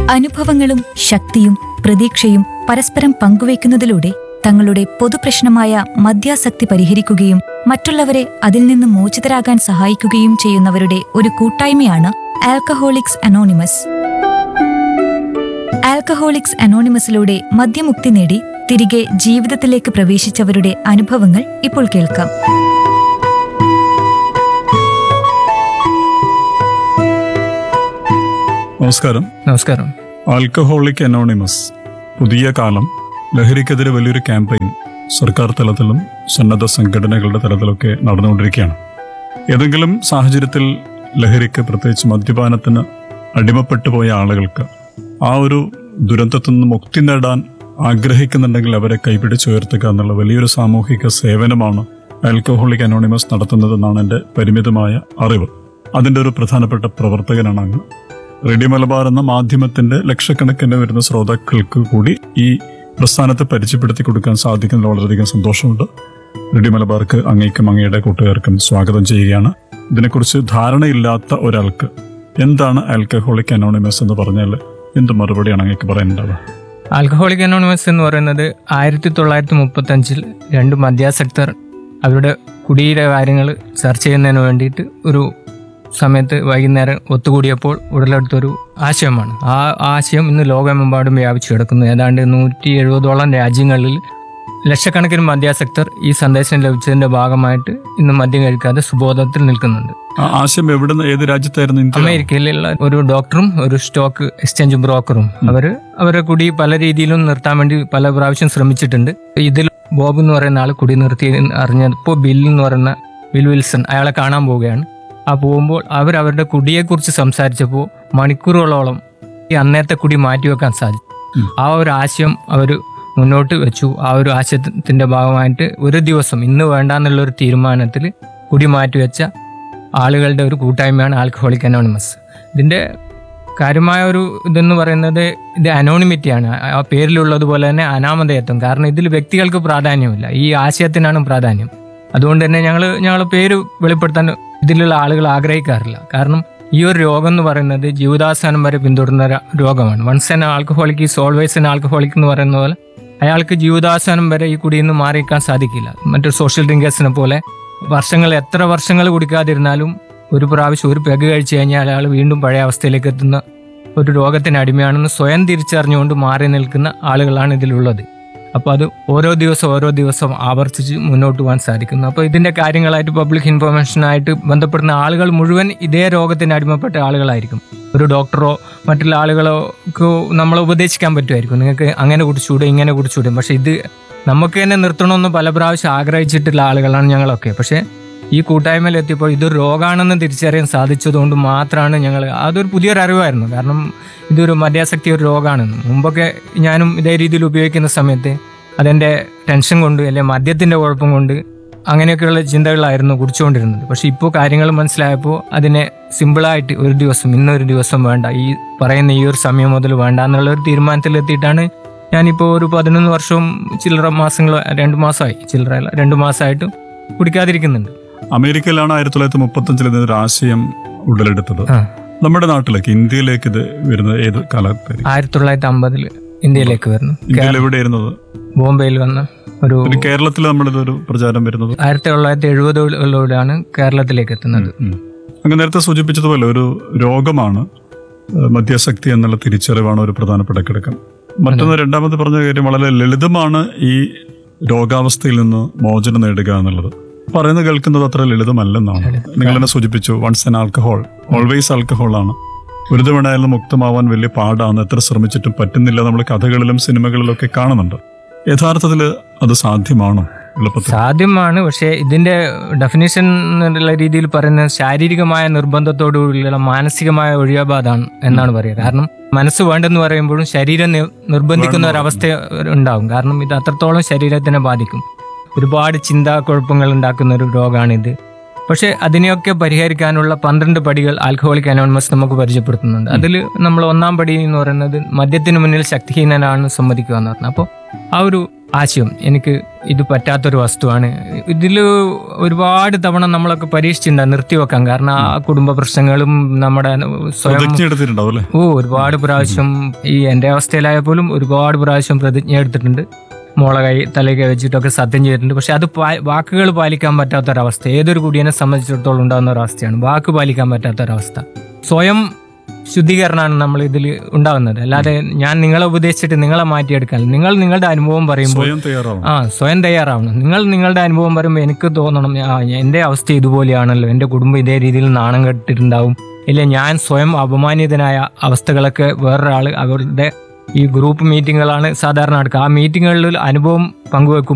അനുഭവങ്ങളും ശക്തിയും പ്രതീക്ഷയും പരസ്പരം പങ്കുവയ്ക്കുന്നതിലൂടെ തങ്ങളുടെ പൊതുപ്രശ്നമായ മദ്യാസക്തി പരിഹരിക്കുകയും മറ്റുള്ളവരെ അതിൽ നിന്ന് മോചിതരാകാൻ സഹായിക്കുകയും ചെയ്യുന്നവരുടെ ഒരു കൂട്ടായ്മയാണ് ആൽക്കഹോളിക്സ് അനോണിമസ് ആൽക്കഹോളിക്സ് അനോണിമസിലൂടെ മദ്യമുക്തി നേടി തിരികെ ജീവിതത്തിലേക്ക് പ്രവേശിച്ചവരുടെ അനുഭവങ്ങൾ ഇപ്പോൾ കേൾക്കാം നമസ്കാരം നമസ്കാരം ആൽക്കഹോളിക് അനോണിമസ് പുതിയ കാലം ലഹരിക്കെതിരെ വലിയൊരു ക്യാമ്പയിൻ സർക്കാർ തലത്തിലും സന്നദ്ധ സംഘടനകളുടെ തലത്തിലൊക്കെ നടന്നുകൊണ്ടിരിക്കുകയാണ് ഏതെങ്കിലും സാഹചര്യത്തിൽ ലഹരിക്ക് പ്രത്യേകിച്ച് മദ്യപാനത്തിന് അടിമപ്പെട്ടു പോയ ആളുകൾക്ക് ആ ഒരു ദുരന്തത്തിൽ നിന്ന് മുക്തി നേടാൻ ആഗ്രഹിക്കുന്നുണ്ടെങ്കിൽ അവരെ കൈപിടിച്ചുയർത്തുക എന്നുള്ള വലിയൊരു സാമൂഹിക സേവനമാണ് ആൽക്കഹോളിക് അനോണിമസ് നടത്തുന്നതെന്നാണ് എൻ്റെ പരിമിതമായ അറിവ് അതിൻ്റെ ഒരു പ്രധാനപ്പെട്ട പ്രവർത്തകനാണ് അങ്ങ് റേഡിയോ മലബാർ എന്ന മാധ്യമത്തിന്റെ ലക്ഷക്കണക്കിന് വരുന്ന ശ്രോതാക്കൾക്ക് കൂടി ഈ പ്രസ്ഥാനത്തെ പരിചയപ്പെടുത്തി കൊടുക്കാൻ സാധിക്കുന്നതിൽ വളരെയധികം സന്തോഷമുണ്ട് റേഡിയോ മലബാർക്ക് അങ്ങേക്കും അങ്ങയുടെ കൂട്ടുകാർക്കും സ്വാഗതം ചെയ്യുകയാണ് ഇതിനെക്കുറിച്ച് ധാരണയില്ലാത്ത ഒരാൾക്ക് എന്താണ് ആൽക്കഹോളിക് അനോണിമസ് എന്ന് പറഞ്ഞാൽ എന്ത് മറുപടിയാണ് അങ്ങേക്ക് പറയാനുണ്ടാവുക ആൽക്കഹോളിക് അനോണിമസ് എന്ന് പറയുന്നത് ആയിരത്തി തൊള്ളായിരത്തി മുപ്പത്തി അഞ്ചിൽ രണ്ട് മദ്യാസക്തർ അവരുടെ കുടിയിലെ കാര്യങ്ങൾ ചർച്ച ചെയ്യുന്നതിന് വേണ്ടിയിട്ട് ഒരു സമയത്ത് വൈകുന്നേരം ഒത്തുകൂടിയപ്പോൾ ഉടലെടുത്തൊരു ആശയമാണ് ആ ആശയം ഇന്ന് ലോകമെമ്പാടും വ്യാപിച്ചു കിടക്കുന്നു ഏതാണ്ട് നൂറ്റി എഴുപതോളം രാജ്യങ്ങളിൽ ലക്ഷക്കണക്കിന് മദ്യാസക്തർ ഈ സന്ദേശം ലഭിച്ചതിന്റെ ഭാഗമായിട്ട് ഇന്ന് മദ്യം കഴിക്കാതെ സുബോധത്തിൽ നിൽക്കുന്നുണ്ട് ആ ആശയം എവിടുന്ന് ഏത് രാജ്യത്തായിരുന്നു ഇന്ത്യ അമേരിക്കയിലുള്ള ഒരു ഡോക്ടറും ഒരു സ്റ്റോക്ക് എക്സ്ചേഞ്ച് ബ്രോക്കറും അവര് അവരെ കുടി പല രീതിയിലും നിർത്താൻ വേണ്ടി പല പ്രാവശ്യം ശ്രമിച്ചിട്ടുണ്ട് ഇതിൽ ബോബ് എന്ന് പറയുന്ന ആൾ കുടി നിർത്തി അറിഞ്ഞപ്പോൾ ബിൽ എന്ന് പറയുന്ന ബിൽ വിൽസൺ അയാളെ കാണാൻ പോവുകയാണ് ആ പോകുമ്പോൾ അവർ അവരുടെ കുടിയെക്കുറിച്ച് സംസാരിച്ചപ്പോൾ മണിക്കൂറുകളോളം ഈ അന്നേരത്തെ കുടി മാറ്റിവെക്കാൻ സാധിച്ചു ഉം. ആ ഒരു ആശയം അവർ മുന്നോട്ട് വെച്ചു ആ ഒരു ആശയത്തിന്റെ ഭാഗമായിട്ട് ഒരു ദിവസം ഇന്ന് വേണ്ടാന്നുള്ള ഒരു തീരുമാനത്തിൽ കുടി മാറ്റിവെച്ച ആളുകളുടെ ഒരു കൂട്ടായ്മയാണ് ആൽക്കഹോളിക് അനോണിമസ് ഇതിന്റെ കാര്യമായ ഒരു ഇതെന്ന് പറയുന്നത് ഇത് അനോണിമിറ്റിയാണ് ആ പേരിലുള്ളതുപോലെ തന്നെ അനാമധേയത്വം കാരണം ഇതിൽ വ്യക്തികൾക്ക് പ്രാധാന്യമില്ല ഈ ആശയത്തിനാണ് പ്രാധാന്യം അതുകൊണ്ട് തന്നെ ഞങ്ങൾ ഞങ്ങൾ പേര് വെളിപ്പെടുത്താൻ ഇതിലുള്ള ആളുകൾ ആഗ്രഹിക്കാറില്ല കാരണം ഈ ഒരു രോഗം എന്ന് പറയുന്നത് ജീവിതാവസാനം വരെ പിന്തുടരുന്ന ര- രോഗമാണ് once an alcoholic is always an alcoholic എന്ന് പറയുന്ന പോലെ അയാൾക്ക് ജീവിതാവസാനം വരെ ഈ കുടിയിൽ നിന്ന് മാറിയിരിക്കാൻ സാധിക്കില്ല മറ്റൊരു സോഷ്യൽ ഡ്രിങ്കേഴ്സിനെ പോലെ വർഷങ്ങൾ എത്ര വർഷങ്ങൾ കുടിക്കാതിരുന്നാലും ഒരു പ്രാവശ്യം ഒരു പെഗ് കഴിച്ചു കഴിഞ്ഞാൽ അയാൾ വീണ്ടും പഴയ അവസ്ഥയിലേക്ക് എത്തുന്ന ഒരു രോഗത്തിന് അടിമയാണെന്ന് സ്വയം തിരിച്ചറിഞ്ഞുകൊണ്ട് മാറി നിൽക്കുന്ന ആളുകളാണ് ഇതിലുള്ളത് അപ്പോൾ അത് ഓരോ ദിവസം ഓരോ ദിവസം ആവർത്തിച്ച് മുന്നോട്ട് പോകാൻ സാധിക്കുന്നു അപ്പോൾ ഇതിന്റെ കാര്യങ്ങളായിട്ട് പബ്ലിക് ഇൻഫർമേഷനായിട്ട് ബന്ധപ്പെടുന്ന ആളുകൾ മുഴുവൻ ഇതേ രോഗത്തിന് അടിമപ്പെട്ട ആളുകളായിരിക്കും ഒരു ഡോക്ടറോ മറ്റുള്ള ആളുകളോ നമ്മളെ ഉപദേശിക്കാൻ പറ്റുമായിരിക്കും നിങ്ങൾക്ക് അങ്ങനെ കുടിച്ചുകൂടെ ഇങ്ങനെ കുടിച്ചുകൂടെ പക്ഷെ ഇത് നമുക്ക് തന്നെ നിർത്തണമെന്ന് പല പ്രാവശ്യം ആഗ്രഹിച്ചിട്ടുള്ള ആളുകളാണ് ഞങ്ങളൊക്കെ പക്ഷേ ഈ കൂട്ടായ്മയിൽ എത്തിയപ്പോൾ ഇതൊരു രോഗമാണെന്ന് തിരിച്ചറിയാൻ സാധിച്ചതുകൊണ്ട് മാത്രമാണ് ഞങ്ങൾ അതൊരു പുതിയൊരു അറിവായിരുന്നു കാരണം ഇതൊരു മദ്യാസക്തി ഒരു രോഗമാണെന്ന് മുമ്പൊക്കെ ഞാനും ഇതേ രീതിയിൽ ഉപയോഗിക്കുന്ന സമയത്ത് അതെൻ്റെ ടെൻഷൻ കൊണ്ട് അല്ലെങ്കിൽ മദ്യത്തിൻ്റെ കുഴപ്പം കൊണ്ട് അങ്ങനെയൊക്കെയുള്ള ചിന്തകളായിരുന്നു കുടിച്ചുകൊണ്ടിരുന്നത് പക്ഷെ ഇപ്പോൾ കാര്യങ്ങൾ മനസ്സിലായപ്പോൾ അതിനെ സിമ്പിളായിട്ട് ഒരു ദിവസം ഇന്നൊരു ദിവസം വേണ്ട ഈ പറയുന്ന ഈ ഒരു സമയം മുതൽ വേണ്ട എന്നുള്ള ഒരു തീരുമാനത്തിലെത്തിയിട്ടാണ് ഞാനിപ്പോൾ ഒരു പതിനൊന്ന് വർഷവും ചില്ലറ മാസങ്ങൾ രണ്ട് മാസമായി ചില്ലറ അല്ല, രണ്ട് മാസമായിട്ട് കുടിക്കാതിരിക്കുന്നുണ്ട് അമേരിക്കയിലാണ് ആയിരത്തി തൊള്ളായിരത്തി മുപ്പത്തഞ്ചിൽ ഇതിനൊരു ആശയം ഉടലെടുത്തത് ആ നമ്മുടെ നാട്ടിലേക്ക് ഇന്ത്യയിലേക്ക് ഇത് വരുന്നത് ഏത് കാലത്തായിരിക്കും ആയിരത്തി തൊള്ളായിരത്തി അമ്പതിൽ ഇന്ത്യയിലേക്ക് വരുന്നു ഇന്ത്യയിൽ എവിടെയായിരുന്നത് ബോംബെയിൽ വന്ന ഒരു ഒരു കേരളത്തിൽ നമ്മളിതൊരു പ്രചാരം വരുന്നത് ആയിരത്തി തൊള്ളായിരത്തി എഴുപതുകളിലൂടെയാണ് കേരളത്തിലേക്ക് എത്തുന്നത് ഉം. അങ്ങ് നേരത്തെ സൂചിപ്പിച്ചതുപോലെ ഒരു രോഗമാണ് ഏഹ് മദ്യാസക്തി എന്നുള്ള തിരിച്ചറിവാണ് ഒരു പ്രധാനപ്പെട്ട ഘടകം മറ്റൊന്ന് രണ്ടാമത് പറഞ്ഞ കാര്യം വളരെ ലളിതമാണ് ഈ രോഗാവസ്ഥയിൽ നിന്ന് മോചനം നേടുക എന്നുള്ളത് പറയുന്നത് കേൾക്കുന്നത് അത്ര ലളിതമല്ലെന്നാണ് നിങ്ങൾ തന്നെ സൂചിപ്പിച്ചു once an alcohol always alcohol ആണ് ഒരു തവണയായാലും മുക്തമാവാൻ വലിയ പാടാണ് എത്ര ശ്രമിച്ചിട്ടും പറ്റുന്നില്ല നമ്മൾ കഥകളിലും സിനിമകളിലും ഒക്കെ കാണുന്നുണ്ട് യഥാർത്ഥത്തിൽ അത് സാധ്യമാണോ എളുപ്പത്തിൽ സാധ്യമാണ് പക്ഷേ ഇതിന്റെ ഡെഫിനേഷൻ എന്നുള്ള രീതിയിൽ പറയുന്നത് ശാരീരികമായ നിർബന്ധത്തോടുകൂടിയുള്ള മാനസികമായ ഒഴിയാബാധാണ് എന്നാണ് പറയുക കാരണം മനസ്സ് വേണ്ടെന്ന് പറയുമ്പോഴും ശരീരം നി- നിർബന്ധിക്കുന്ന ഒരു അവസ്ഥ ഉണ്ടാവും കാരണം ഇത് അത്രത്തോളം ശരീരത്തിനെ ബാധിക്കും ഒരുപാട് ചിന്താക്കുഴപ്പങ്ങൾ ഉണ്ടാക്കുന്ന ഒരു രോഗമാണിത് പക്ഷേ അതിനെയൊക്കെ പരിഹരിക്കാനുള്ള പന്ത്രണ്ട് പടികൾ ആൽക്കഹോളിക് അനോണിമസ് നമുക്ക് പരിചയപ്പെടുത്തുന്നുണ്ട് അതിൽ നമ്മൾ ഒന്നാം പടി എന്ന് പറയുന്നത് മദ്യത്തിന് മുന്നിൽ ശക്തിഹീനനാണ് സമ്മതിക്കുക എന്ന് പറഞ്ഞത് അപ്പോൾ ആ ഒരു ആശയം എനിക്ക് ഇത് പറ്റാത്തൊരു വസ്തുവാണ് ഇതിൽ ഒരുപാട് തവണ നമ്മളൊക്കെ പരീക്ഷിച്ചിട്ടുണ്ട് നിർത്തിവെക്കാൻ കാരണം ആ കുടുംബ പ്രശ്നങ്ങളും നമ്മുടെ സ്വയം പ്രതിജ്ഞ എടുത്തിട്ടുണ്ടാവും അല്ലേ ഓ ഒരുപാട് പ്രാവശ്യം ഈ എൻ്റെ അവസ്ഥയിലായ പോലും ഒരുപാട് പ്രാവശ്യം പ്രതിജ്ഞ എടുത്തിട്ടുണ്ട് മോളെ കൈ തലയ്ക്ക് വെച്ചിട്ടൊക്കെ സത്യം ചെയ്തിട്ടുണ്ട് പക്ഷെ അത് പാ- വാക്കുകൾ പാലിക്കാൻ പറ്റാത്തൊരവസ്ഥ ഏതൊരു കുടിയനെ സംബന്ധിച്ചിടത്തോളം ഉണ്ടാകുന്ന ഒരവസ്ഥയാണ് വാക്ക് പാലിക്കാൻ പറ്റാത്തൊരവസ്ഥ സ്വയം ശുദ്ധീകരണമാണ് നമ്മൾ ഇതിൽ ഉണ്ടാകുന്നത് അല്ലാതെ ഞാൻ നിങ്ങളെ ഉപദേശിച്ചിട്ട് നിങ്ങളെ മാറ്റിയെടുക്കാൻ നിങ്ങൾ നിങ്ങളുടെ അനുഭവം പറയുമ്പോൾ സ്വയം തയ്യാറാവണം ആ സ്വയം തയ്യാറാവണം നിങ്ങൾ നിങ്ങളുടെ അനുഭവം പറയുമ്പോൾ എനിക്ക് തോന്നണം ആ എൻ്റെ അവസ്ഥ ഇതുപോലെയാണല്ലോ എൻ്റെ കുടുംബം ഇതേ രീതിയിൽ നാണം കെട്ടിട്ടുണ്ടാവും ഇല്ല ഞാൻ സ്വയം അപമാനിതനായ അവസ്ഥകളൊക്കെ വേറൊരാൾ അവരുടെ ഈ ഗ്രൂപ്പ് മീറ്റിങ്ങുകളാണ് സാധാരണ നടക്കുക ആ മീറ്റിങ്ങുകളിൽ അനുഭവം പങ്കുവെക്കും